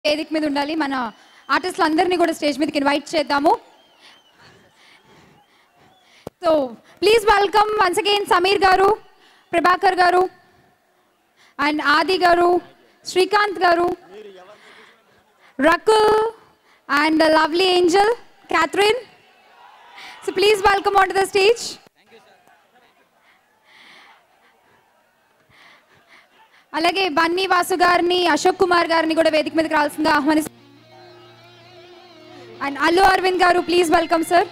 వేదిక మీద ఉండాలి మన ఆర్టిస్టులు అందరినీ కూడా స్టేజ్ మీదకి ఇన్వైట్ చేద్దాము so please welcome once again Sameer garu Prabhakar garu and Aadi garu Srikanth garu Rakul and lovely angel Catherine so please welcome on to the stage అలాగే బన్నీ వాసు గారిని అశోక్ కుమార్ గారిని కూడా వేదిక మీదకి రావాల్సిందిగా ఆహ్వానిస్తు అండ్ అల్లు అరవింద్ గారు ప్లీజ్ వెల్కమ్ సార్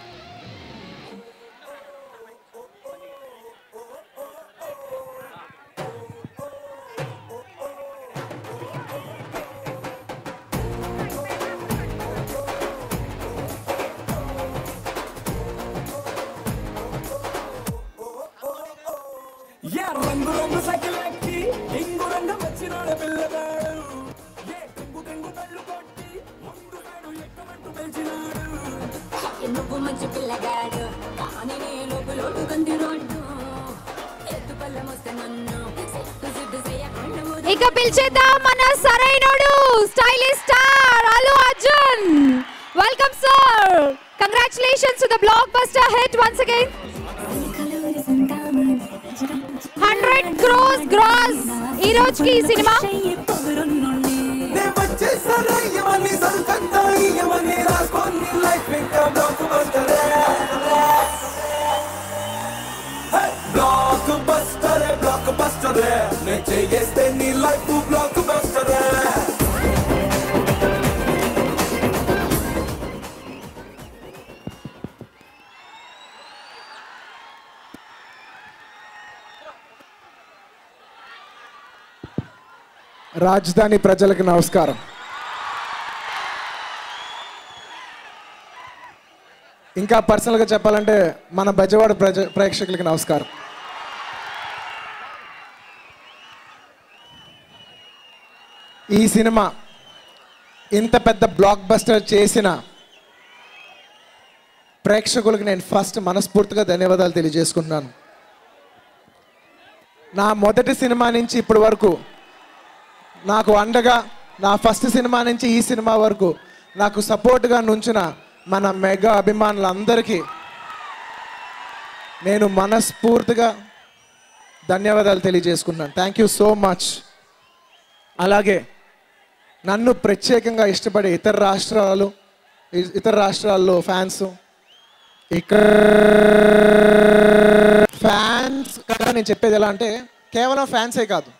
యా రంగు రంగు సైకిల్ ఎక్కి ఇంగు రంగు వచ్చినాడు పిల్లగాడు ఏ టెంగు టెంగు తల్లు కొట్టి ముందు నాడు ఎక్కమంటూ పెంచినాడు నువ్వు మంచి పిల్లగాడు కానీ నేను లోటు కంది రోడ్డు ఎత్తు పళ్ళం వస్తే నన్ను సిట్టు సిట్టు చేయకుండా ఇక పిలిచేద్దాం మన Sarrainodu stylish star Allu Arjun welcome sir congratulations to the blockbuster hit once again hundred crores gross ఈ రోజుకి ఈ సినిమా నే వచ్చేసారా ఇవన్నీ సరుకంతా ఇవన్నీ రాసుకొని లైఫ్ ఇంకా బ్లాక్ బస్టరే బ్లాక్ బస్టరే బ్లాక్ బస్టరే నే చేస్తే నీ లైఫ్ బ్లాక్ బస్టరే రాజధాని ప్రజలకు నమస్కారం ఇంకా పర్సనల్గా చెప్పాలంటే మన బెజవాడ ప్రజ ప్రేక్షకులకి నమస్కారం ఈ సినిమా ఇంత పెద్ద బ్లాక్ బస్టర్ చేసిన ప్రేక్షకులకు నేను ఫస్ట్ మనస్ఫూర్తిగా ధన్యవాదాలు తెలియజేసుకుంటున్నాను నా మొదటి సినిమా నుంచి ఇప్పటి వరకు నాకు అండగా నా ఫస్ట్ సినిమా నుంచి ఈ సినిమా వరకు నాకు సపోర్ట్గా నుంచిన మన మెగా అభిమానులందరికీ నేను మనస్ఫూర్తిగా ధన్యవాదాలు తెలియజేసుకున్నాను థ్యాంక్ యూ సో మచ్ అలాగే నన్ను ప్రత్యేకంగా ఇష్టపడే ఇతర రాష్ట్రాలు ఇ- ఇతర రాష్ట్రాల్లో ఫ్యాన్స్ ఇక్కడ ఫ్యాన్స్ కదా నేను చెప్పేది ఎలా అంటే కేవలం ఫ్యాన్సే కాదు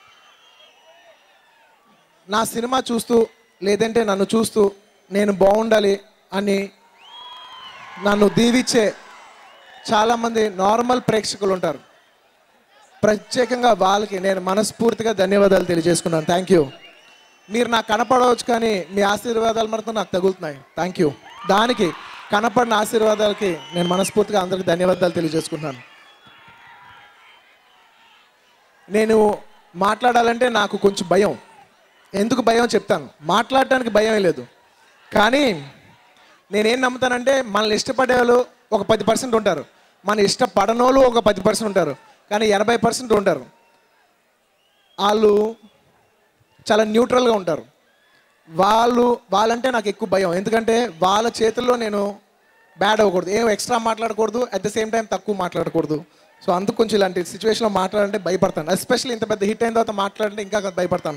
నా సినిమా చూస్తూ లేదంటే నన్ను చూస్తూ నేను బాగుండాలి అని నన్ను దీవిచ్చే చాలామంది నార్మల్ ప్రేక్షకులు ఉంటారు ప్రత్యేకంగా వాళ్ళకి నేను మనస్ఫూర్తిగా ధన్యవాదాలు తెలియజేసుకున్నాను థ్యాంక్ యూ మీరు నాకు కనపడవచ్చు కానీ మీ ఆశీర్వాదాలు మాత్రం నాకు తగులుతున్నాయి థ్యాంక్ యూ దానికి కనపడిన ఆశీర్వాదాలకి నేను మనస్ఫూర్తిగా అందరికి ధన్యవాదాలు తెలియజేసుకున్నాను నేను మాట్లాడాలంటే నాకు కొంచెం భయం ఎందుకు భయం చెప్తాను మాట్లాడటానికి భయం లేదు కానీ నేనేం నమ్ముతానంటే మనల్ని ఇష్టపడే వాళ్ళు ఒక పది పర్సెంట్ ఉంటారు మన ఇష్టపడనోళ్ళు ఒక పది పర్సెంట్ ఉంటారు కానీ ఎనభై పర్సెంట్ ఉంటారు వాళ్ళు చాలా న్యూట్రల్గా ఉంటారు వాళ్ళు వాళ్ళంటే నాకు ఎక్కువ భయం ఎందుకంటే వాళ్ళ చేతుల్లో నేను బ్యాడ్ అవ్వకూడదు ఏం ఎక్స్ట్రా మాట్లాడకూడదు అట్ ద సేమ్ టైం తక్కువ మాట్లాడకూడదు సో అందుకు కొంచెం ఇలాంటి సిచ్యువేషన్లో మాట్లాడంటే భయపడతాను ఎస్పెషల్లీ ఇంత పెద్ద హిట్ అయిన తర్వాత మాట్లాడంటే ఇంకా భయపడతాను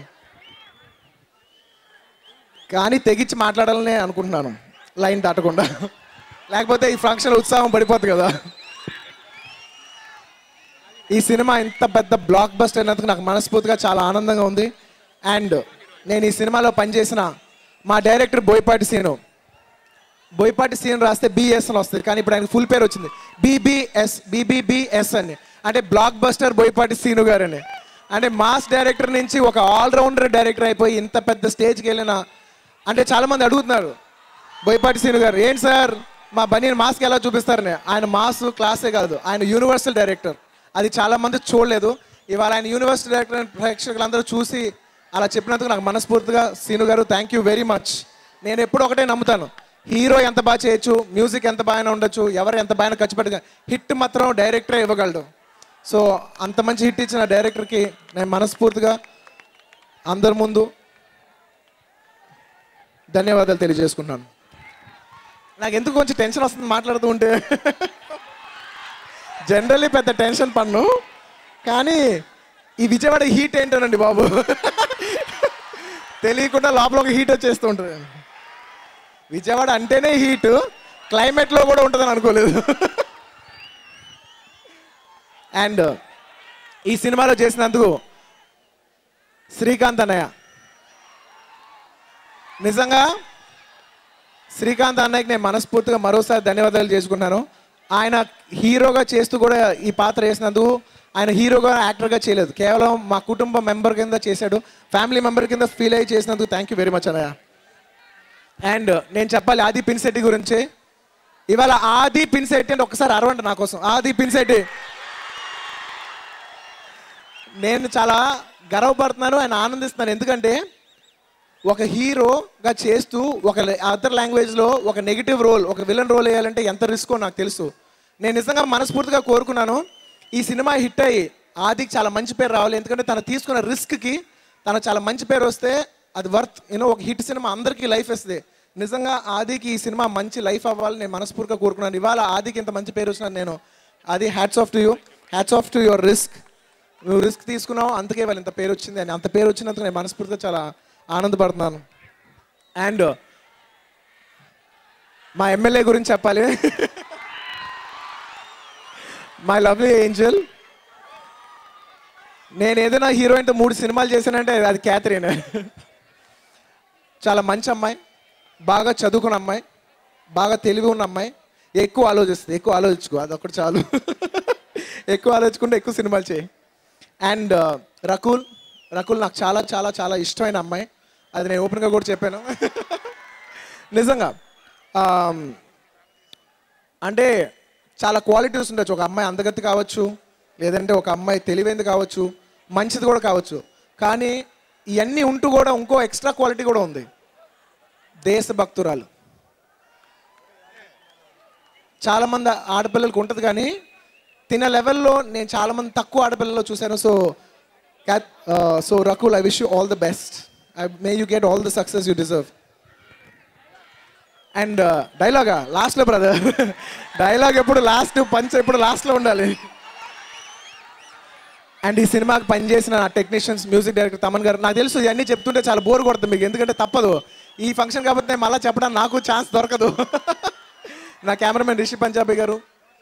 కానీ తెగించి మాట్లాడాలనే అనుకుంటున్నాను లైన్ దాటకుండా లేకపోతే ఈ ఫంక్షన్ ఉత్సాహం పడిపోతుంది కదా ఈ సినిమా ఇంత పెద్ద బ్లాక్ బస్ట్ అయినందుకు నాకు మనస్ఫూర్తిగా చాలా ఆనందంగా ఉంది అండ్ నేను ఈ సినిమాలో పనిచేసిన మా డైరెక్టర్ బోయపాటి సీను బోయపాటి సీన్ రాస్తే బిఎస్ అని వస్తుంది కానీ ఇప్పుడు ఆయనకు ఫుల్ పేరు వచ్చింది బీబీఎస్ బీబీబీఎస్ అని అంటే బ్లాక్ బస్టర్ బోయపాటి సీను గారు అని అంటే మాస్ డైరెక్టర్ నుంచి ఒక ఆల్రౌండర్ డైరెక్టర్ అయిపోయి ఇంత పెద్ద స్టేజ్కి వెళ్ళిన అంటే చాలామంది అడుగుతున్నారు బోయపాటి సీను గారు ఏంటి సార్ మా బనీని మాస్కి ఎలా చూపిస్తారని ఆయన మాస్ క్లాసే కాదు ఆయన యూనివర్సల్ డైరెక్టర్ అది చాలామంది చూడలేదు ఇవాళ ఆయన యూనివర్సల్ డైరెక్టర్ అని ప్రేక్షకులందరూ చూసి అలా చెప్పినందుకు నాకు మనస్ఫూర్తిగా సీను గారు థ్యాంక్ యూ వెరీ మచ్ నేను ఎప్పుడు ఒకటే నమ్ముతాను హీరో ఎంత బాగా చేయొచ్చు మ్యూజిక్ ఎంత బాగా ఉండొచ్చు ఎవరు ఎంత బాగా ఖర్చు పెట్ట హిట్ మాత్రం డైరెక్టరే ఇవ్వగలడు సో అంత మంచి హిట్ ఇచ్చిన డైరెక్టర్కి నేను మనస్ఫూర్తిగా అందరి ముందు ధన్యవాదాలు తెలియజేసుకున్నాను నాకు ఎందుకు కొంచెం టెన్షన్ వస్తుంది మాట్లాడుతూ ఉంటే జనరల్లీ పెద్ద టెన్షన్ పన్ను కానీ ఈ విజయవాడ హీట్ ఏంటోనండి బాబు తెలియకుండా లోపల ఒక హీట్ వచ్చేస్తూ ఉంటుంది విజయవాడ అంటేనే హీట్ క్లైమేట్లో కూడా ఉంటుందని అనుకోలేదు అండ్ ఈ సినిమాలో చేసినందుకు శ్రీకాంత్ అన్నయ్య నిజంగా శ్రీకాంత్ అన్నయ్యకి నేను మనస్ఫూర్తిగా మరోసారి ధన్యవాదాలు చేసుకున్నాను ఆయన హీరోగా చేస్తూ కూడా ఈ పాత్ర వేసినందుకు ఆయన హీరోగా యాక్టర్గా చేయలేదు కేవలం మా కుటుంబ మెంబర్ కింద చేశాడు ఫ్యామిలీ మెంబర్ కింద ఫీల్ అయ్యి చేసినందుకు థ్యాంక్ యూ వెరీ మచ్ అన్నయ్య అండ్ నేను చెప్పాలి ఆది పిన్సెట్టి గురించి ఇవాళ ఆది పిన్సెట్టి అంటే ఒకసారి అరవండి నా కోసం ఆది పిన్సెట్టి నేను చాలా గర్వపడుతున్నాను ఆయన ఆనందిస్తున్నాను ఎందుకంటే ఒక హీరోగా చేస్తూ ఒక అదర్ లాంగ్వేజ్లో ఒక నెగిటివ్ రోల్ ఒక విలన్ రోల్ వేయాలంటే ఎంత రిస్కో నాకు తెలుసు నేను నిజంగా మనస్ఫూర్తిగా కోరుకున్నాను ఈ సినిమా హిట్ అయ్యి ఆదికి చాలా మంచి పేరు రావాలి ఎందుకంటే తను తీసుకున్న రిస్క్కి తను చాలా మంచి పేరు వస్తే అది వర్త్ యూనో ఒక హిట్ సినిమా అందరికీ లైఫ్ ఇస్తుంది నిజంగా ఆదికి ఈ సినిమా మంచి లైఫ్ అవ్వాలని నేను మనస్ఫూర్తిగా కోరుకున్నాను ఇవాళ ఆదికి ఇంత మంచి పేరు వచ్చినా నేను అది hats off to you hats off to your risk నువ్వు రిస్క్ తీసుకున్నావు అందుకే వాళ్ళు ఇంత పేరు వచ్చింది అని అంత పేరు వచ్చినందుకు నేను మనస్ఫూర్తిగా చాలా ఆనందపడుతున్నాను అండ్ మా ఎమ్మెల్యే గురించి చెప్పాలి మై లవ్లీ ఏంజల్ నేను ఏదైనా హీరోయిన్తో మూడు సినిమాలు చేశానంటే అది క్యాథరిన్ చాలా మంచి అమ్మాయి బాగా చదువుకున్న అమ్మాయి బాగా తెలివి ఉన్న అమ్మాయి ఎక్కువ ఆలోచిస్తుంది ఎక్కువ ఆలోచించుకో అదొకటి చాలు ఎక్కువ ఆలోచించుకుంటే ఎక్కువ సినిమాలు చేయి అండ్ రకుల్ రకుల్ నాకు చాలా చాలా చాలా ఇష్టమైన అమ్మాయి అది నేను ఓపెన్గా కూడా చెప్పాను నిజంగా ఆమ్, అంటే చాలా క్వాలిటీస్ ఉండొచ్చు ఒక అమ్మాయి అందగత్తి కావచ్చు లేదంటే ఒక అమ్మాయి తెలివైంది కావచ్చు మంచిది కూడా కావచ్చు కానీ ఇవన్నీ ఉంటూ కూడా ఇంకో ఎక్స్ట్రా క్వాలిటీ కూడా ఉంది దేశభక్తురాలు చాలామంది ఆడపిల్లలకు ఉంటుంది కానీ తిన లెవెల్లో నేను చాలామంది తక్కువ ఆడపిల్లల్లో చూశాను so so Rakul I wish you all the best I may you get all the success you deserve and డైలాగా లాస్ట్లో బ్రదర్ డైలాగ్ ఎప్పుడు లాస్ట్ పంచ్ ఎప్పుడు లాస్ట్లో ఉండాలి అండ్ ఈ సినిమాకి పనిచేసిన నా టెక్నీషియన్స్ మ్యూజిక్ డైరెక్టర్ తమన్ గారు నాకు తెలుసు ఇవన్నీ చెప్తుంటే చాలా బోర్ కొడుతుంది మీకు ఎందుకంటే తప్పదు ఈ ఫంక్షన్ కాబట్టి నేను మళ్ళీ చెప్పడానికి నాకు ఛాన్స్ దొరకదు నా కెమెరామెన్ రిషి పంజాబీ గారు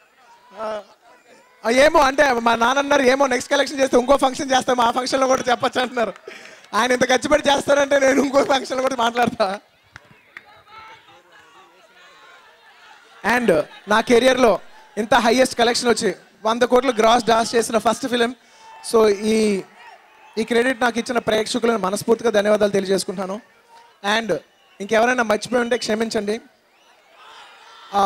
ఆ, ఏమో అంటే మా నాన్న అన్నారు ఏమో నెక్స్ట్ కలెక్షన్ చేస్తే ఇంకో ఫంక్షన్ చేస్తాం ఆ ఫంక్షన్లో కూడా చెప్పచ్చు అంటున్నారు ఆయన ఇంత ఖర్చుపెట్టి చేస్తారంటే నేను ఇంకో ఫంక్షన్లో కూడా మాట్లాడతా అండ్ నా కెరియర్లో ఇంత హైయెస్ట్ కలెక్షన్ వచ్చి వంద కోట్లు గ్రాస్ డాన్స్ చేసిన ఫస్ట్ ఫిలిం సో ఈ ఈ క్రెడిట్ నాకు ఇచ్చిన ప్రేక్షకులను మనస్ఫూర్తిగా ధన్యవాదాలు తెలియజేసుకుంటాను అండ్ ఇంకెవరైనా మర్చిపోయి ఉంటే క్షమించండి ఆ,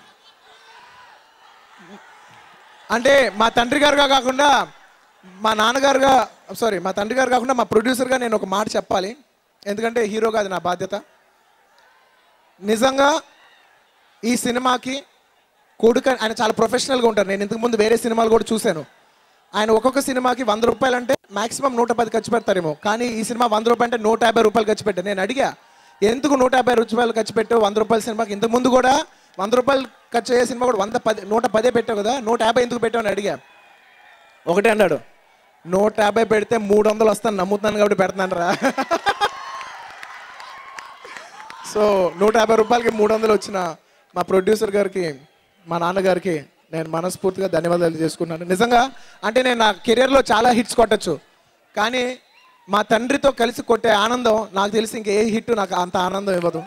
అంటే మా తండ్రి గారుగా కాకుండా మా నాన్నగారుగా సారీ మా తండ్రి గారు కాకుండా మా ప్రొడ్యూసర్గా నేను ఒక మాట చెప్పాలి ఎందుకంటే హీరోగా అది నా బాధ్యత నిజంగా ఈ సినిమాకి కొడుకు ఆయన చాలా ప్రొఫెషనల్గా ఉంటారు నేను ఇంతకు ముందు వేరే సినిమాలు కూడా చూశాను ఆయన ఒక్కొక్క సినిమాకి వంద రూపాయలు అంటే మాక్సిమం నూట పది ఖర్చు పెడతారేమో కానీ ఈ సినిమా వంద రూపాయలు అంటే నూట యాభై రూపాయలు ఖర్చు పెట్టాను నేను అడిగా ఎందుకు నూట యాభై రూపాయలు ఖర్చు పెట్టావు వంద రూపాయల సినిమాకి ఇంతకు ముందు కూడా వంద రూపాయలు ఖర్చు అయ్యే సినిమా కూడా వంద పది నూట పదే పెట్టావు కదా నూట యాభై ఎందుకు పెట్టావు అని అడిగా ఒకటే అన్నాడు నూట యాభై పెడితే మూడు వందలు వస్తాను నమ్ముతున్నాను కాబట్టి పెడుతున్నాను రా సో నూట యాభై రూపాయలకి మూడు వందలు వచ్చిన మా ప్రొడ్యూసర్ గారికి మా నాన్నగారికి నేను మనస్ఫూర్తిగా ధన్యవాదాలు చేసుకున్నాను నిజంగా అంటే నేను నా కెరియర్లో చాలా హిట్స్ కొట్టచ్చు కానీ మా తండ్రితో కలిసి కొట్టే ఆనందం నాకు తెలిసి ఇంకే హిట్ నాకు అంత ఆనందం ఇవ్వదు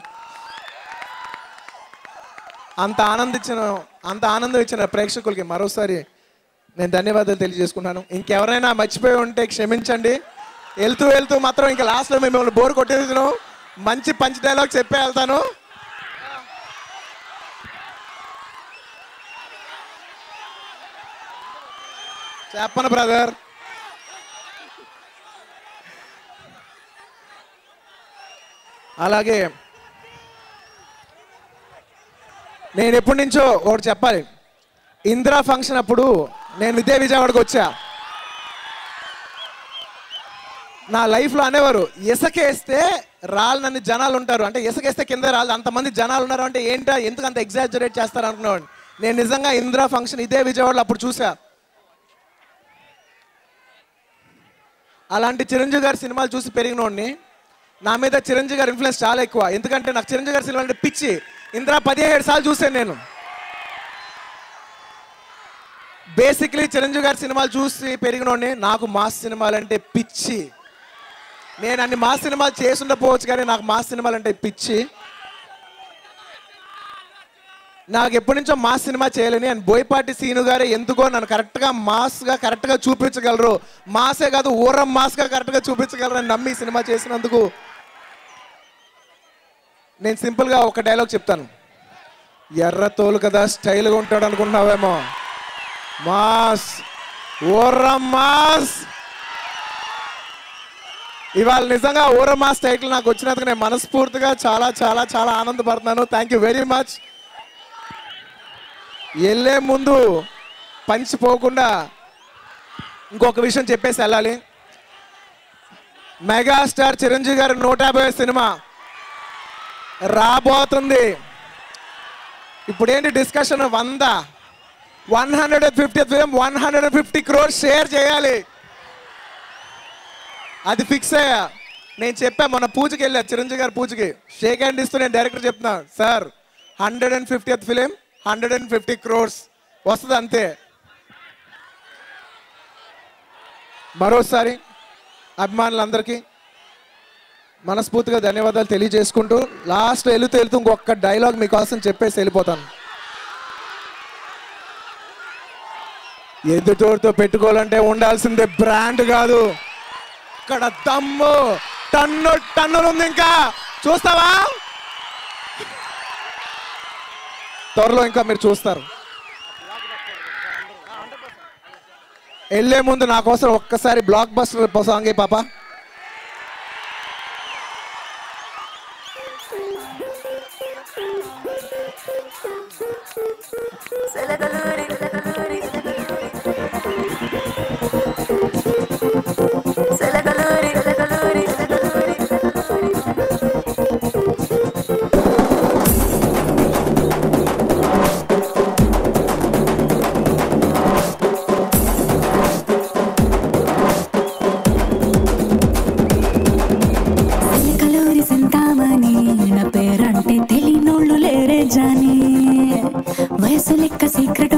అంత ఆనందించిన అంత ఆనందం ఇచ్చిన ప్రేక్షకులకి మరోసారి నేను ధన్యవాదాలు తెలియజేసుకున్నాను ఇంకెవరైనా మర్చిపోయి ఉంటే క్షమించండి వెళ్తూ వెళ్తూ మాత్రం ఇంకా లాస్ట్లో మిమ్మల్ని బోర్ కొట్టేసాను మంచి పంచ్ డైలాగ్ చెప్పే వెళ్తాను చెప్పను బ్రదర్ అలాగే నేను ఎప్పటి నుంచో ఒకటి చెప్పాలి ఇందిరా ఫంక్షన్ అప్పుడు నేను ఇదే విజయవాడకు వచ్చా నా లైఫ్లో అనేవారు ఇసకేస్తే రాళ్ళని జనాలు ఉంటారు అంటే ఇసకేస్తే కింద రాళ్ళు అంతమంది జనాలు ఉన్నారు అంటే ఏంటా ఎందుకు అంత ఎగ్జాజరేట్ చేస్తారు అనుకునేవాడిని నేను నిజంగా ఇందిరా ఫంక్షన్ ఇదే విజయవాడలో అప్పుడు చూసా అలాంటి చిరంజీవి గారి సినిమాలు చూసి పెరిగినోడిని నా మీద చిరంజీవి గారి ఇన్ఫ్లుయెన్స్ చాలా ఎక్కువ ఎందుకంటే నాకు చిరంజీవి గారి సినిమా అంటే పిచ్చి ఇందిరా పదిహేడు సార్లు చూసాను నేను బేసిక్లీ చిరంజీవి గారి సినిమాలు చూసి పెరిగినోడిని నాకు మాస్ సినిమాలు అంటే పిచ్చి నేను అన్ని మాస్ సినిమాలు చేసి ఉండకపోవచ్చు కానీ నాకు మాస్ సినిమాలు అంటే పిచ్చి నాకు ఎప్పటి నుంచో మాస్ సినిమా చేయాలని అండ్ బోయపాటి సీను గారు ఎందుకో నన్ను కరెక్ట్గా మాస్గా కరెక్ట్గా చూపించగలరు మాసే కాదు ఊరం మాస్గా కరెక్ట్గా చూపించగలరు అని నమ్మి ఈ సినిమా చేసినందుకు నేను సింపుల్గా ఒక డైలాగ్ చెప్తాను ఎర్ర తోలు కదా స్టైల్గా ఉంటాడు అనుకుంటున్నావేమో మాస్ ఊరం మాస్ ఇవాళ నిజంగా ఊర మాస్ టైటిల్ నాకు వచ్చినందుకు నేను మనస్ఫూర్తిగా చాలా చాలా చాలా ఆనందపడుతున్నాను థ్యాంక్ యూ వెరీ మచ్ వెళ్ళే ముందు పంచిపోకుండా ఇంకొక విషయం చెప్పేసి వెళ్ళాలి మెగాస్టార్ చిరంజీవి గారి నూట యాభై సినిమా రాబోతుంది ఇప్పుడు ఏంటి డిస్కషన్ వంద one hundred and fifty film one hundred and fifty crores share చేయాలి అది ఫిక్స్ అయ్యా నేను చెప్పా మన పూజకి వెళ్ళా చిరంజీవి గారి పూజకి షేక్ హ్యాండ్ ఇస్తూ నేను డైరెక్టర్ చెప్తున్నా sir hundred and fifty film hundred and fifty crores వస్తుంది అంతే మరోసారి అభిమానులందరికీ మనస్ఫూర్తిగా ధన్యవాదాలు తెలియజేసుకుంటూ లాస్ట్ వెళుతూ వెళుతూ ఇంకొక డైలాగ్ మీకోసం చెప్పేసి వెళ్ళిపోతాను ఎదుటోడితో పెట్టుకోవాలంటే ఉండాల్సిందే బ్రాండ్ కాదు ఇక్కడ దమ్ము టన్ను టన్నులు ఉంది ఇంకా చూస్తావా త్వరలో ఇంకా మీరు చూస్తారు వెళ్ళే ముందు నా కోసం ఒక్కసారి బ్లాక్ బస్టర్ సాంగ్ ఏ పాప కలూరి సింతామణి నా పేరంటే తెలియనోళ్ళు లేరే జాని వయసు లెక్క సీక్రెట్